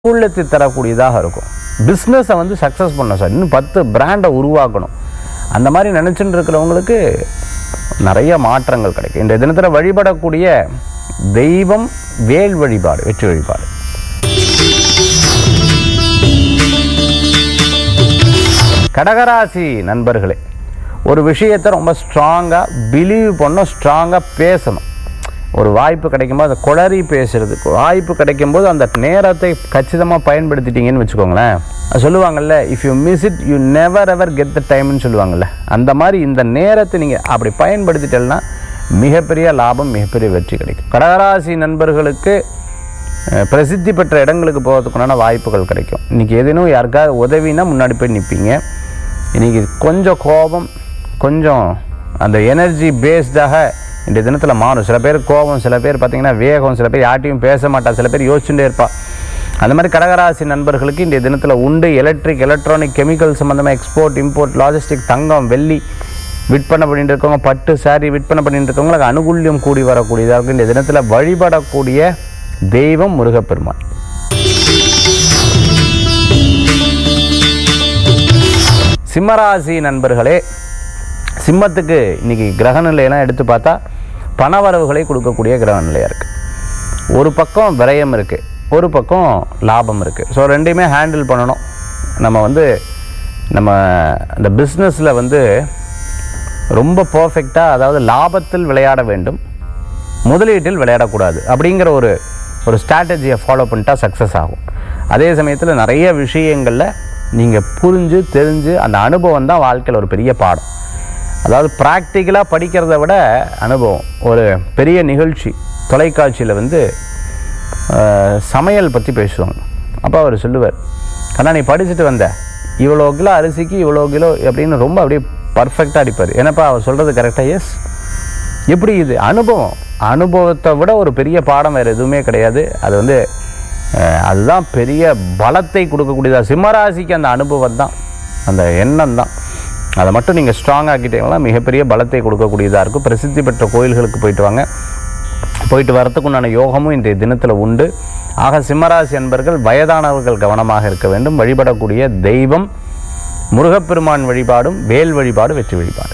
அனுகூலத்தை தரக்கூடியதாக இருக்கும் பிஸ்னஸை வந்து சக்ஸஸ் பண்ண சார் இன்னும் பத்து பிராண்டை உருவாக்கணும் அந்த மாதிரி நினச்சிட்டு இருக்கிறவங்களுக்கு நிறைய மாற்றங்கள் கிடைக்கும் இந்த தினத்தில் வழிபடக்கூடிய தெய்வம் வேல் வழிபாடு வெற்றி வழிபாடு கடகராசி நண்பர்களே ஒரு விஷயத்தை ரொம்ப ஸ்ட்ராங்காக பிலீவ் பண்ணணும் ஸ்ட்ராங்காக பேசணும் ஒரு வாய்ப்பு கிடைக்கும்போது அதை குளறி பேசுறது வாய்ப்பு கிடைக்கும்போது அந்த நேரத்தை கச்சிதமாக பயன்படுத்திட்டீங்கன்னு வச்சுக்கோங்களேன் அது சொல்லுவாங்கல்ல if you miss it you never ever get the டைம்னு சொல்லுவாங்கல்ல அந்த மாதிரி இந்த நேரத்தை நீங்கள் அப்படி பயன்படுத்திட்டேன்னா மிகப்பெரிய லாபம் மிகப்பெரிய வெற்றி கிடைக்கும் கடகராசி நண்பர்களுக்கு அஹ், பிரசித்தி பெற்ற இடங்களுக்கு போகிறதுக்குண்டான வாய்ப்புகள் கிடைக்கும் இன்றைக்கி ஏதேனும் யாருக்காவது உதவினா முன்னாடி போய் நிற்பீங்க இன்றைக்கி கொஞ்சம் கோபம் கொஞ்சம் அந்த எனர்ஜி பேஸ்டாக இந்த தினத்தில் மாறும் சில பேர் கோபம் சில பேர் பார்த்திங்கன்னா வேகம் சில பேர் யார்ட்டையும் பேச மாட்டா சில பேர் யோசிச்சுட்டே இருப்பா அந்த மாதிரி கடகராசி நண்பர்களுக்கு இந்த தினத்தில் உண்டு எலக்ட்ரிக் எலக்ட்ரானிக் கெமிக்கல் சம்மந்தமாக எக்ஸ்போர்ட் இம்போர்ட் லாஜிஸ்டிக் தங்கம் வெள்ளி விற்பனை பண்ணிட்டு இருக்கவங்க பட்டு சாரி விற்பனை பண்ணிட்டு இருக்கவங்களுக்கு அனுகூல்யம் கூடி வரக்கூடியதாக இருக்கும் இந்த தினத்தில் வழிபடக்கூடிய தெய்வம் முருகப்பெருமான் சிம்மராசி நண்பர்களே சிம்மத்துக்கு இன்னைக்கு கிரக நிலையெல்லாம் எடுத்து பார்த்தா பணவரவுகளை கொடுக்கக்கூடிய கிரக நிலையாக இருக்குது ஒரு பக்கம் விரயம் இருக்குது ஒரு பக்கம் லாபம் இருக்குது ஸோ ரெண்டையுமே ஹேண்டில் பண்ணணும் நம்ம வந்து நம்ம இந்த பிஸ்னஸில் வந்து ரொம்ப பர்ஃபெக்டாக அதாவது லாபத்தில் விளையாட வேண்டும் முதலீட்டில் விளையாடக்கூடாது அப்படிங்கிற ஒரு ஒரு ஸ்ட்ராட்டஜியை ஃபாலோ பண்ணிட்டா சக்ஸஸ் ஆகும் அதே சமயத்தில் நிறைய விஷயங்களில் நீங்கள் புரிஞ்சு தெரிஞ்சு அந்த அனுபவம் தான் வாழ்க்கையில் ஒரு பெரிய பாடம் அதாவது ப்ராக்டிக்கலாக படிக்கிறத விட அனுபவம் ஒரு பெரிய நிகழ்ச்சி தொலைக்காட்சியில் வந்து அஹ், சமையல் பற்றி பேசுவாங்க அப்போ அவர் சொல்லுவார் கண்ணா நீ படிச்சுட்டு வந்த இவ்வளோ கிலோ அரிசிக்கு இவ்வளோ கிலோ அப்படின்னு ரொம்ப அப்படியே பர்ஃபெக்டாக அடிப்பார் என்னப்பா அவர் சொல்கிறது கரெக்டாக எஸ் எப்படி இது அனுபவம் அனுபவத்தை விட ஒரு பெரிய பாடம் வேறு எதுவுமே கிடையாது அது வந்து அஹ், அதுதான் பெரிய பலத்தை கொடுக்கக்கூடியதா சிம்மராசிக்கு அந்த அனுபவம் தான் அந்த எண்ணம் தான் அதை மட்டும் நீங்கள் ஸ்ட்ராங் ஆக்கிட்டீங்கன்னா மிகப்பெரிய பலத்தை கொடுக்கக்கூடியதாக இருக்கும் பிரசித்தி பெற்ற கோயில்களுக்கு போயிட்டு வாங்க போயிட்டு வரத்துக்குண்டான யோகமும் இன்றைய தினத்தில் உண்டு ஆக சிம்மராசி அன்பர்கள் வயதானவர்கள் கவனமாக இருக்க வேண்டும் வழிபடக்கூடிய தெய்வம் முருகப்பெருமான் வழிபாடும் வேல் வழிபாடு வெற்றி வழிபாடு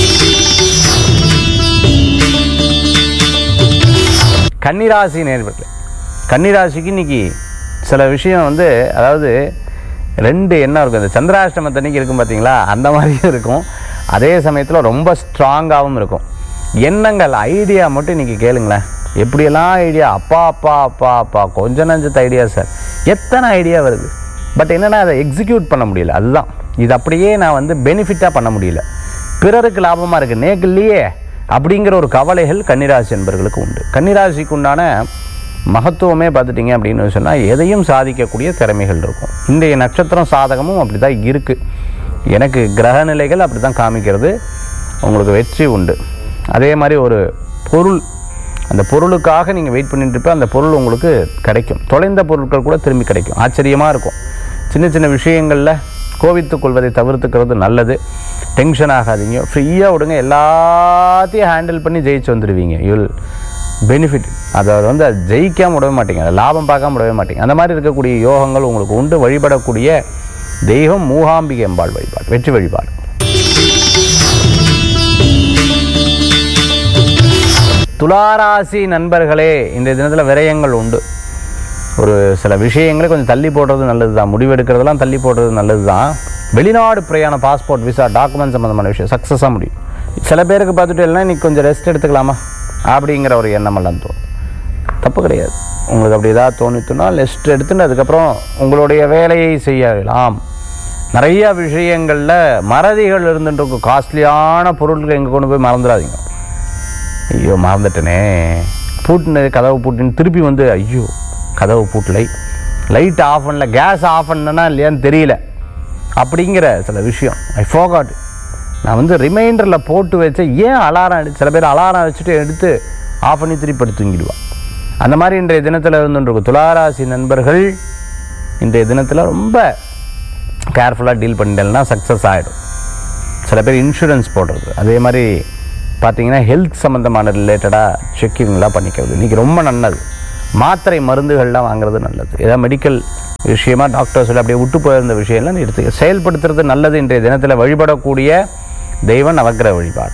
கன்னிராசி நேர்களே கன்னிராசிக்கு இன்னைக்கு சில விஷயம் வந்து அதாவது ரெண்டு எண்ணம் இருக்கும் இந்த சந்திராஷ்டமத்தன்னைக்கு இருக்கும் பார்த்தீங்களா அந்த மாதிரியும் இருக்கும் அதே சமயத்தில் ரொம்ப ஸ்ட்ராங்காகவும் இருக்கும் எண்ணங்கள் ஐடியா மட்டும் இன்னைக்கு கேளுங்களேன் எப்படியெல்லாம் ஐடியா அப்பா அப்பா அப்பா அப்பா கொஞ்சம் நஞ்சத்து ஐடியா சார் எத்தனை ஐடியா வருது பட் என்னென்னா அதை எக்ஸிக்யூட் பண்ண முடியல அதுதான் இது அப்படியே நான் வந்து பெனிஃபிட்டாக பண்ண முடியல பிறருக்கு லாபமாக இருக்குது நேக்கு இல்லையே அப்படிங்கிற ஒரு கவலைகள் கன்னிராசி என்பர்களுக்கு உண்டு கன்னிராசிக்கு உண்டான மகத்துவமே பார்த்துட்டிங்க அப்படின்னு சொன்னால் எதையும் சாதிக்கக்கூடிய திறமைகள் இருக்கும் இன்றைய நட்சத்திரம் சாதகமும் அப்படி தான் இருக்குது எனக்கு கிரக நிலைகள் அப்படி தான் காமிக்கிறது உங்களுக்கு வெற்றி உண்டு அதே மாதிரி ஒரு பொருள் அந்த பொருளுக்காக நீங்கள் வெயிட் பண்ணிட்டு இருப்ப அந்த பொருள் உங்களுக்கு கிடைக்கும் தொலைந்த பொருட்கள் கூட திரும்பி கிடைக்கும் ஆச்சரியமாக இருக்கும் சின்ன சின்ன விஷயங்களில் கோவித்துக் கொள்வதை தவிர்த்துக்கிறது நல்லது டென்ஷன் ஆகாதீங்க ஃப்ரீயாக விடுங்க எல்லாத்தையும் ஹேண்டில் பண்ணி ஜெயிச்சு வந்துடுவீங்க யூல் பெனிஃபிட் அதை வந்து அது ஜெயிக்காம விடவே மாட்டீங்க அதை லாபம் பார்க்காம விடவே மாட்டீங்க அந்த மாதிரி இருக்கக்கூடிய யோகங்கள் உங்களுக்கு உண்டு வழிபடக்கூடிய தெய்வம் மூகாம்பிகை அம்பாள் வழிபாடு வெற்றி வழிபாடு துளாராசி நண்பர்களே இந்த தினத்தில் விரயங்கள் உண்டு ஒரு சில விஷயங்களை கொஞ்சம் தள்ளி போடுறது நல்லது தான் முடிவெடுக்கிறதெல்லாம் தள்ளி போடுறது நல்லது தான் வெளிநாடு பிரயாண பாஸ்போர்ட் விசா டாக்குமெண்ட் சம்மந்தமான விஷயம் சக்ஸஸாக முடியும் சில பேருக்கு பார்த்துட்டு இல்லைன்னா இன்னைக்கு கொஞ்சம் ரெஸ்ட் எடுத்துக்கலாமா அப்படிங்கிற ஒரு எண்ணமெல்லாம் தோணும் தப்பு கிடையாது உங்களுக்கு அப்படி ஏதாவது தோணித்துனா ரெஸ்ட் எடுத்துட்டு அதுக்கப்புறம் உங்களுடைய வேலையை செய்யலாம் நிறைய விஷயங்களில் மறதிகள் இருந்துட்டு இருக்கும் காஸ்ட்லியான பொருட்கள் எங்கே கொண்டு போய் மறந்துடாதீங்க ஐயோ மறந்துட்டேனே பூட்டினது கதவு பூட்டின்னு திருப்பி வந்து ஐயோ கதவு பூட்டலை லைட் ஆஃப் பண்ணல கேஸ் ஆஃப் பண்ணனா இல்லையான்னு தெரியல அப்படிங்கிற சில விஷயம் ஐ ஃபோகாட் நான் வந்து ரிமைண்டரில் போட்டு வச்சேன் ஏன் அலாரம் அடி சில பேர் அலாரம் வச்சுட்டு எடுத்து ஆஃப் பண்ணி திருப்பி எடுத்து தூங்கிடுவான் அந்த மாதிரி இன்றைய தினத்தில் இருந்துருக்கும் துளாராசி நண்பர்கள் இன்றைய தினத்தில் ரொம்ப கேர்ஃபுல்லாக டீல் பண்ணிட்டேன்னா சக்ஸஸ் ஆகிடும் சில பேர் இன்சூரன்ஸ் போடுறது அதே மாதிரி பார்த்தீங்கன்னா ஹெல்த் சம்மந்தமான ரிலேட்டடாக செக்கிங்லாம் பண்ணிக்கிறது இன்றைக்கி ரொம்ப நல்லது மாத்திரை மருந்துகள்லாம் வாங்குறது நல்லது ஏதாவது மெடிக்கல் விஷயமா டாக்டர்ஸ் அப்படியே விட்டு போயிருந்த விஷயம்லாம் எடுத்து செயல்படுத்துறது நல்லது இன்றைய தினத்தில் வழிபடக்கூடிய தெய்வம் நவக்கிரக வழிபாடு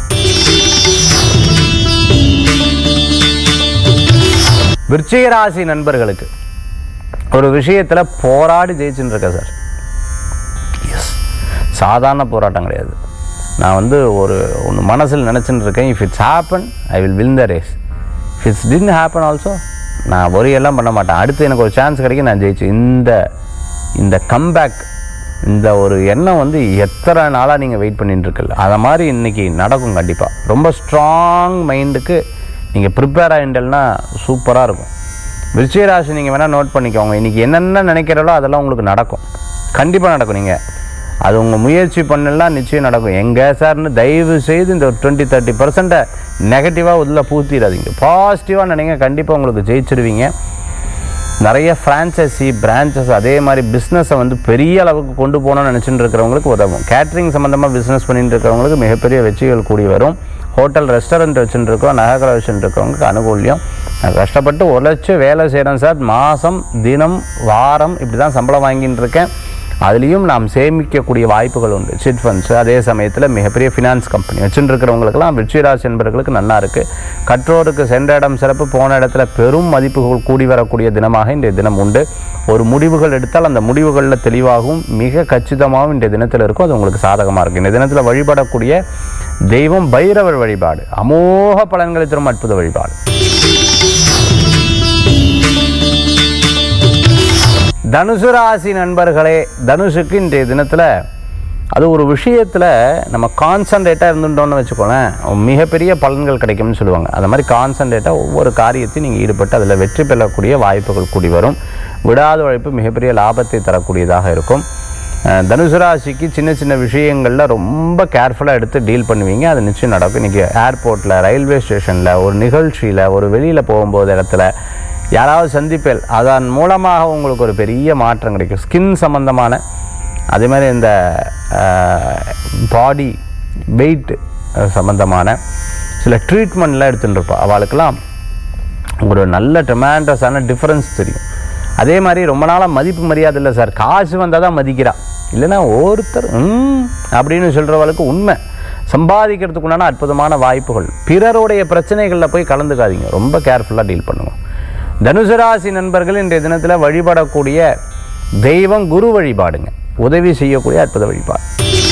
விருச்சிக ராசி நண்பர்களுக்கு ஒரு விஷயத்தில் போராடி ஜெயிச்சுன்னு இருக்கேன் சார் எஸ் சாதாரண போராட்டம் கிடையாது நான் வந்து ஒரு ஒன்று மனசில் நினச்சின்னு இருக்கேன் if it's happen I will win the race if it's didn't happen also நான் worry எல்லாம் பண்ண மாட்டேன் அடுத்து எனக்கு ஒரு சான்ஸ் கிடைக்கும் நான் ஜெயிச்சு இந்த இந்த கம்பேக் இந்த ஒரு எண்ணம் வந்து எத்தனை நாளாக நீங்கள் வெயிட் பண்ணிட்டு இருக்கல அதை மாதிரி இன்னைக்கு நடக்கும் கண்டிப்பாக ரொம்ப ஸ்ட்ராங் மைண்டுக்கு நீங்கள் ப்ரிப்பேர் ஆகிண்டல்னா சூப்பராக இருக்கும் விருச்சிக ராசி நீங்கள் வேணால் நோட் பண்ணிக்கோங்க இன்றைக்கி என்னென்ன நினைக்கிறீங்களோ அதெல்லாம் உங்களுக்கு நடக்கும் கண்டிப்பாக நடக்கும் நீங்கள் அது உங்கள் முயற்சி பண்ணலாம் நிச்சயம் நடக்கும் எங்கே சார்னு தயவு செய்து இந்த ஒரு டுவெண்ட்டி தேர்ட்டி பர்சன்ட்டை நெகட்டிவாக உள்ள பூத்திடாதீங்க பாசிட்டிவாக நினைங்க கண்டிப்பாக உங்களுக்கு ஜெயிச்சிருவீங்க நிறைய ஃப்ரான்ச்சைசி பிரான்ச்சஸ் அதே மாதிரி பிஸ்னஸை வந்து பெரிய அளவுக்கு கொண்டு போகணும்னு நினச்சிட்டு இருக்கிறவங்களுக்கு உதவும் கேட்ரிங் சம்மந்தமாக பிஸ்னஸ் பண்ணிட்டு இருக்கிறவங்களுக்கு மிகப்பெரிய வெற்றிகள் கூடி வரும் ஹோட்டல் ரெஸ்டாரண்ட் வச்சுட்டு இருக்கோம் நகைக்கடை வச்சுட்டு இருக்கவங்களுக்கு அனுகூல்யம் நான் கஷ்டப்பட்டு உழைச்சி வேலை செய்கிறேன் சார் மாதம் தினம் வாரம் இப்படி தான் சம்பளம் வாங்கிட்டு இருக்கேன் அதுலேயும் நாம் சேமிக்கக்கூடிய வாய்ப்புகள் உண்டு சிட் ஃபண்ட்ஸ் அதே சமயத்தில் மிகப்பெரிய ஃபினான்ஸ் கம்பெனி வச்சுட்டு இருக்கிறவங்களுக்கெல்லாம் விருச்சிராசி என்பவர்களுக்கு நல்லா இருக்குது கற்றோருக்கு சென்ற இடம் சிறப்பு போன இடத்துல பெரும் மதிப்புகள் கூடி வரக்கூடிய தினமாக இன்றைய தினம் உண்டு ஒரு முடிவுகள் எடுத்தால் அந்த முடிவுகளில் தெளிவாகவும் மிக கச்சிதமாகவும் இன்றைய தினத்தில் இருக்கும் அது உங்களுக்கு சாதகமாக இருக்குது இந்த தினத்தில் வழிபடக்கூடிய தெய்வம் பைரவர் வழிபாடு அமோக பலன்களை தரும் அற்புத வழிபாடு தனுசு ராசி நண்பர்களே தனுஷுக்கு இன்றைய தினத்தில் அது ஒரு விஷயத்தில் நம்ம கான்சன்ட்ரேட்டாக இருந்துட்டோம்னு வச்சுக்கோங்களேன் மிகப்பெரிய பலன்கள் கிடைக்கும்னு சொல்லுவாங்க அந்த மாதிரி கான்சன்ட்ரேட்டாக ஒவ்வொரு காரியத்தையும் நீங்கள் ஈடுபட்டு அதில் வெற்றி பெறக்கூடிய வாய்ப்புகள் கூடி வரும் விடாத உழைப்பு மிகப்பெரிய லாபத்தை தரக்கூடியதாக இருக்கும் அஹ், தனுசு ராசிக்கு சின்ன சின்ன விஷயங்களில் ரொம்ப கேர்ஃபுல்லாக எடுத்து டீல் பண்ணுவீங்க அது நிச்சயம் நடக்கும் இன்றைக்கி ஏர்போர்ட்டில் ரயில்வே ஸ்டேஷனில் ஒரு நிகழ்ச்சியில் ஒரு வெளியில் போகும்போது இடத்துல யாராவது சந்திப்பேல் அதன் மூலமாக உங்களுக்கு ஒரு பெரிய மாற்றம் கிடைக்கும் ஸ்கின் சம்பந்தமான அதே மாதிரி இந்த பாடி வெயிட் சம்பந்தமான சில ட்ரீட்மெண்ட்லாம் எடுத்துகிட்டு இருப்போம் அவளுக்கெல்லாம் ஒரு நல்ல டொமேண்டஸான டிஃப்ரென்ஸ் தெரியும் அதே மாதிரி ரொம்ப நாளாக மதிப்பு மரியாதை இல்லை சார் காசு வந்தால் தான் மதிக்கிறா இல்லைன்னா ஒருத்தர் ம் அப்படின்னு சொல்கிறவளுக்கு உண்மை சம்பாதிக்கிறதுக்கு உண்டான அற்புதமான வாய்ப்புகள் பிறருடைய பிரச்சனைகளில் போய் கலந்துக்காதீங்க ரொம்ப கேர்ஃபுல்லாக டீல் பண்ணுங்க தனுசு ராசி நண்பர்கள் இன்றைய தினத்தில் வழிபடக்கூடிய தெய்வம் குரு வழிபாடுங்க உதவி செய்யக்கூடிய அற்புத வழிபாடு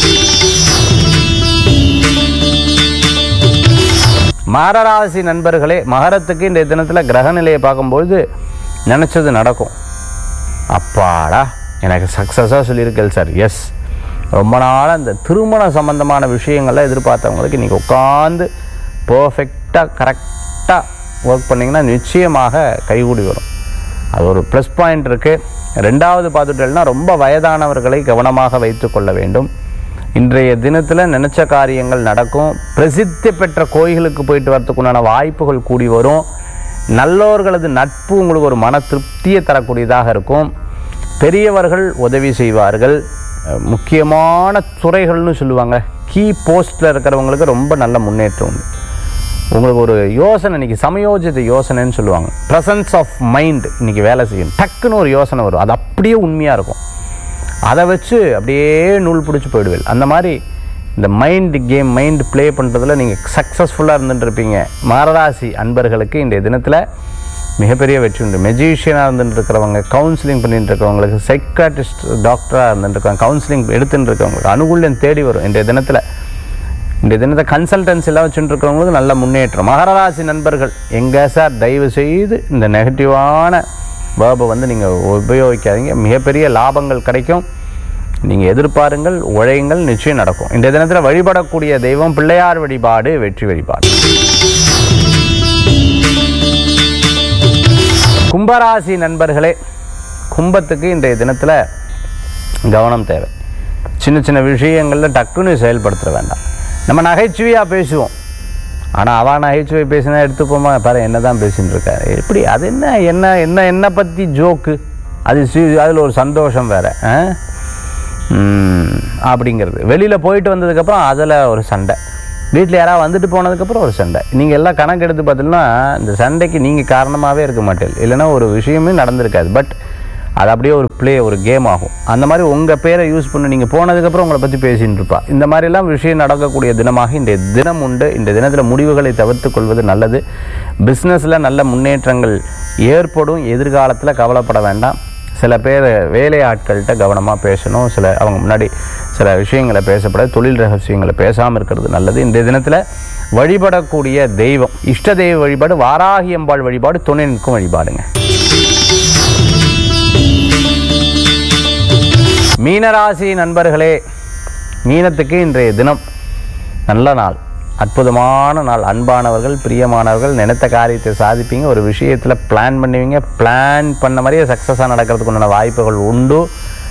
மகராசி நண்பர்களே மகரத்துக்கு இன்றைய தினத்தில் கிரக நிலையை பார்க்கும்பொழுது நினச்சது நடக்கும் அப்பாடா எனக்கு சக்ஸஸாக சொல்லியிருக்கேன் சார் எஸ் ரொம்ப நாளாக இந்த திருமண சம்பந்தமான விஷயங்கள்லாம் எதிர்பார்த்தவங்களுக்கு இன்றைக்கி உட்காந்து பர்ஃபெக்டாக கரெக்டாக ஒர்க் பண்ணிங்கன்னா நிச்சயமாக கைகூடி வரும் அது ஒரு ப்ளஸ் பாயிண்ட் இருக்குது ரெண்டாவது பார்த்துட்டேன்னா ரொம்ப வயதானவர்களை கவனமாக வைத்து கொள்ள வேண்டும் இன்றைய தினத்தில் நினச்ச காரியங்கள் நடக்கும் பிரசித்தி பெற்ற கோயிலுக்கு போயிட்டு வரதுக்குண்டான வாய்ப்புகள் கூடி வரும் நல்லோர்களது நட்பு உங்களுக்கு ஒரு மன திருப்தியை தரக்கூடியதாக இருக்கும் பெரியவர்கள் உதவி செய்வார்கள் அஹ் முக்கியமான துறைகள்னு சொல்லுவாங்க கீ போஸ்ட்டில் இருக்கிறவங்களுக்கு ரொம்ப நல்ல முன்னேற்றம் உண்டு உங்களுக்கு ஒரு யோசனை இன்னைக்கு சமயோஜித யோசனைன்னு சொல்லுவாங்க ப்ரெசன்ஸ் ஆஃப் மைண்ட் இன்னைக்கு வேலை செய்யும் டக்குன்னு ஒரு யோசனை வரும் அது அப்படியே உண்மையாக இருக்கும் அதை வச்சு அப்படியே நூல் பிடிச்சி போயிடுவேன் அந்த மாதிரி இந்த மைண்ட் கேம் மைண்ட் ப்ளே பண்ணுறதுல நீங்கள் சக்ஸஸ்ஃபுல்லாக இருந்துட்டு இருப்பீங்க மகராசி அன்பர்களுக்கு இன்றைய தினத்தில் மிகப்பெரிய வெற்றி உண்டு மெஜிஷியனாக இருந்துட்டு இருக்கிறவங்க கவுன்சிலிங் பண்ணிட்டு இருக்கிறவங்களுக்கு சைக்காட்டிஸ்ட் டாக்டராக இருந்துட்டு இருக்காங்க கவுன்சிலிங் எடுத்துட்டு இருக்கவங்களுக்கு அனுகூல்யம் தேடி வரும் இன்றைய தினத்தில் இன்றைய தினத்தை கன்சல்டன்சி எல்லாம் வச்சுட்டு இருக்கிறவங்களுக்கு நல்ல முன்னேற்றம் மகர ராசி நண்பர்கள் எங்கே சார் தயவு செய்து இந்த நெகட்டிவான வேர்பை வந்து நீங்கள் உபயோகிக்காதீங்க மிகப்பெரிய லாபங்கள் கிடைக்கும் நீங்கள் எதிர்பாருங்கள் உழையுங்கள் நிச்சயம் நடக்கும் இன்றைய தினத்தில் வழிபடக்கூடிய தெய்வம் பிள்ளையார் வழிபாடு வெற்றி வழிபாடு கும்பராசி நண்பர்களே கும்பத்துக்கு இன்றைய தினத்தில் கவனம் தேவை சின்ன சின்ன விஷயங்களில் டக்குன்னு செயல்படுத்த வேண்டாம் நம்ம நகைச்சுவையாக பேசுவோம் ஆனால் அவன் நகைச்சுவை பேசினா எடுத்துப்போமா பாரு என்ன தான் பேசின்னு இருக்காரு எப்படி அது என்ன என்ன என்ன என்னை பற்றி ஜோக்கு அது அதில் ஒரு சந்தோஷம் வேறு அப்படிங்கிறது வெளியில் போயிட்டு வந்ததுக்கப்புறம் அதில் ஒரு சண்டை வீட்டில் யாராவது வந்துட்டு போனதுக்கப்புறம் ஒரு சண்டை நீங்கள் எல்லாம் கணக்கு எடுத்து பார்த்தீங்கன்னா இந்த சண்டைக்கு நீங்கள் காரணமாகவே இருக்க மாட்டீங்க இல்லைன்னா ஒரு விஷயமே நடந்திருக்காது பட் அது அப்படியே ஒரு ப்ளே ஒரு கேம் ஆகும் அந்த மாதிரி உங்கள் பேரை யூஸ் பண்ணி நீங்கள் போனதுக்கப்புறம் உங்களை பற்றி பேசின்னு இருப்பா இந்த மாதிரிலாம் விஷயம் நடக்கக்கூடிய தினமாக இன்றைய தினம் உண்டு இந்த தினத்தில் முடிவுகளை தவிர்த்து கொள்வது நல்லது பிஸ்னஸில் நல்ல முன்னேற்றங்கள் ஏற்படும் எதிர்காலத்தில் கவலைப்பட வேண்டாம் சில பேர் வேலை ஆட்கள்கிட்ட கவனமாக பேசணும் சில அவங்க முன்னாடி சில விஷயங்களை பேசப்பட தொழில் ரகசியங்களை பேசாமல் இருக்கிறது நல்லது இந்த தினத்தில் வழிபடக்கூடிய தெய்வம் இஷ்ட தெய்வ வழிபாடு வாராகி அம்பாள் வழிபாடு துணை நிற்கும் வழிபாடுங்க மீனராசி நண்பர்களே மீனத்துக்கு இன்றைய தினம் நல்ல நாள் அற்புதமான நாள் அன்பானவர்கள் பிரியமானவர்கள் நினைத்த காரியத்தை சாதிப்பீங்க ஒரு விஷயத்தில் பிளான் பண்ணுவீங்க பிளான் பண்ண மாதிரியே சக்ஸஸாக நடக்கிறதுக்கு உண்டான வாய்ப்புகள் உண்டு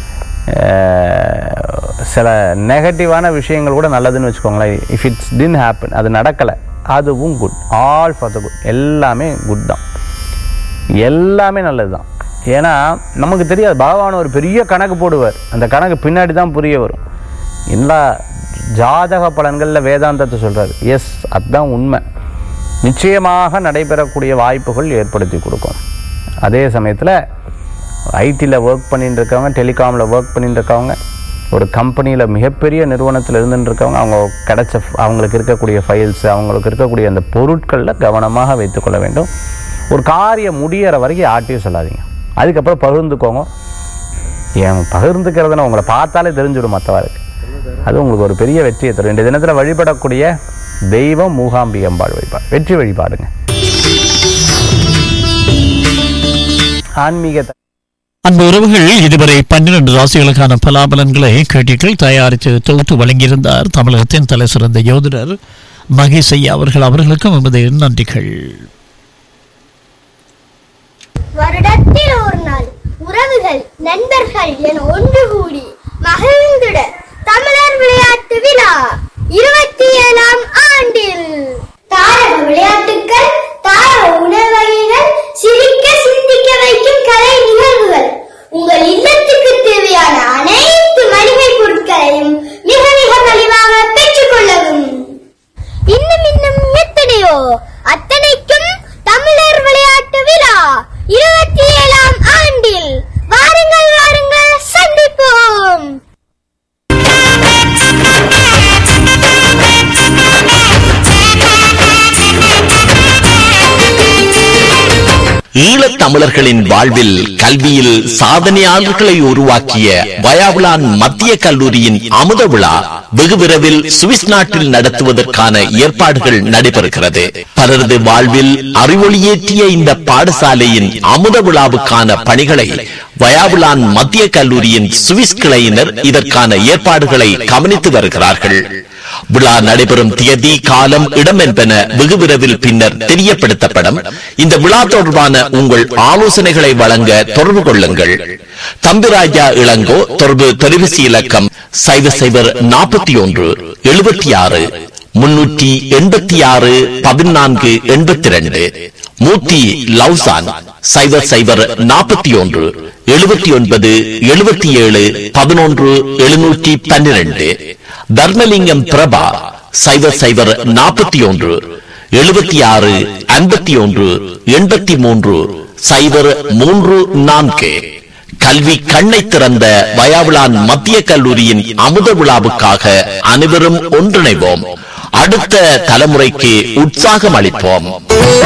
அஹ், சில நெகட்டிவான விஷயங்கள் கூட நல்லதுன்னு வச்சுக்கோங்களேன் இஃப் இட்ஸ் டின் ஹேப்பன் அது நடக்கலை அதுவும் good all for the good எல்லாமே குட் தான் எல்லாமே நல்லது தான் ஏன்னா நமக்கு தெரியாது பகவான் ஒரு பெரிய கணக்கு போடுவார் அந்த கணக்கு பின்னாடி தான் புரிய வரும் எல்லா ஜாதக பலன்களில் வேதாந்தத்தை சொல்கிறார் எஸ் அதுதான் உண்மை நிச்சயமாக நடைபெறக்கூடிய வாய்ப்புகள் ஏற்படுத்தி கொடுக்கும் அதே சமயத்தில் ஐடியில் ஒர்க் பண்ணிட்டு இருக்கவங்க டெலிகாமில் ஒர்க் பண்ணிட்டு இருக்கவங்க ஒரு கம்பெனியில் மிகப்பெரிய நிறுவனத்தில் இருந்துட்டு இருக்கவங்க அவங்க கிடைச்ச அவங்களுக்கு இருக்கக்கூடிய ஃபைல்ஸ் அவங்களுக்கு இருக்கக்கூடிய அந்த பொருட்களில் கவனமாக வைத்துக்கொள்ள வேண்டும் ஒரு காரியம் முடியிற வரைக்கும் யார்ட்டையும் சொல்லாதீங்க அதுக்கப்புறம் பகிர்ந்துக்கோங்க ஏன் பகிர்ந்துக்கிறதுன்னு உங்களை பார்த்தாலே தெரிஞ்சிடும் மற்றவருக்கு அது உங்களுக்கு ஒரு பெரிய வெற்றியை தரும் இந்த தினத்தில் வழிபடக்கூடிய தெய்வம் மூகாம்பி அம்பாள் வழிபாடு வெற்றி வழிபாடுங்க ஆன்மீக த- அன்பு உறவுகள் இதுவரை பன்னிரண்டு ராசிகளுக்கான பலாபலன்களை கேட்டீர்கள் தயாரித்து தொகுத்து வழங்கியிருந்தார் தமிழகத்தின் தலை சிறந்த யோதிடர் மகேஷ் ஐயா அவர்கள் அவர்களுக்கும் எமது நன்றிகள் வருடத்தில் ஒரு நாள் உறவுகள் நண்பர்கள் என ஒன்று கூடி மகிழ்ந்திட தமிழர் விளையாட்டு விழா இருபத்தி ஏழாம் ஆண்டில் தாரக விளையாட்டுகள் தாரக உணவகைகள் சிரிக்க சிந்திக்க வைக்கும் கலை நிகழ்வுகள் உங்கள் இல்லத்துக்கு தேவையான அனைத்து மளிகை பொருட்களையும் மிக மிக மலிவாக பெற்றுக் கொள்ளவும் இன்னும் இன்னும் எத்தனையோ அத்தனைக்கும் தமிழர் விளையாட்டு விழா இருபத்தி ஏழாம் ஆண்டில் வாருங்கள் வாருங்கள் சந்திப்போம் ஈழத் தமிழர்களின் வாழ்வில் கல்வியில் சாதனையாளர்களை உருவாக்கிய வயாவுலான் மத்திய கல்லூரியின் அமுத விழா வெகு விரைவில் சுவிஸ் நாட்டில் நடத்துவதற்கான ஏற்பாடுகள் நடைபெறுகிறது பலரது வாழ்வில் அறிவொளியேற்றிய இந்த பாடசாலையின் அமுத விழாவுக்கான பணிகளை வயாவுலான் மத்திய கல்லூரியின் சுவிஸ் கிளையினர் இதற்கான ஏற்பாடுகளை கவனித்து வருகிறார்கள் விழா நடைபெறும் தேதி காலம் இடம் என்பன வெகு விரைவில் பின்னர் தெரியப்படுத்தப்படும் இந்த விழா தொடர்பான உங்கள் ஆலோசனைகளை வழங்க தொடர்பு கொள்ளுங்கள் தம்பிராஜா இளங்கோ தொடர்பு தொலைபேசி இலக்கம் சைவர் சைவர் நாற்பத்தி ஒன்று எழுபத்தி ஆறு முன்னூற்றி எண்பத்தி ஆறு பதினான்கு எண்பத்தி ரெண்டு மூர்த்தி லவ்சான் சைவர் சைவர் நாற்பத்தி ஒன்று எழுபத்தி ஒன்பது எழுபத்தி ஏழு பதினொன்று எழுநூற்றி பன்னிரண்டு தர்மலிங்கம் பிரபா சைவர் சைவர் நாற்பத்தி ஒன்று எழுபத்தி ஆறு ஐம்பத்தி ஒன்று எண்பத்தி மூன்று சைவர் மூன்று நான்கு கல்வி கண்ணை திறந்த வயாவிலான் மத்திய கல்லூரியின் அமுத விழாவுக்காக அனைவரும் ஒன்றிணைவோம் அடுத்த தலைமுறைக்கு உற்சாகம் அளிப்போம்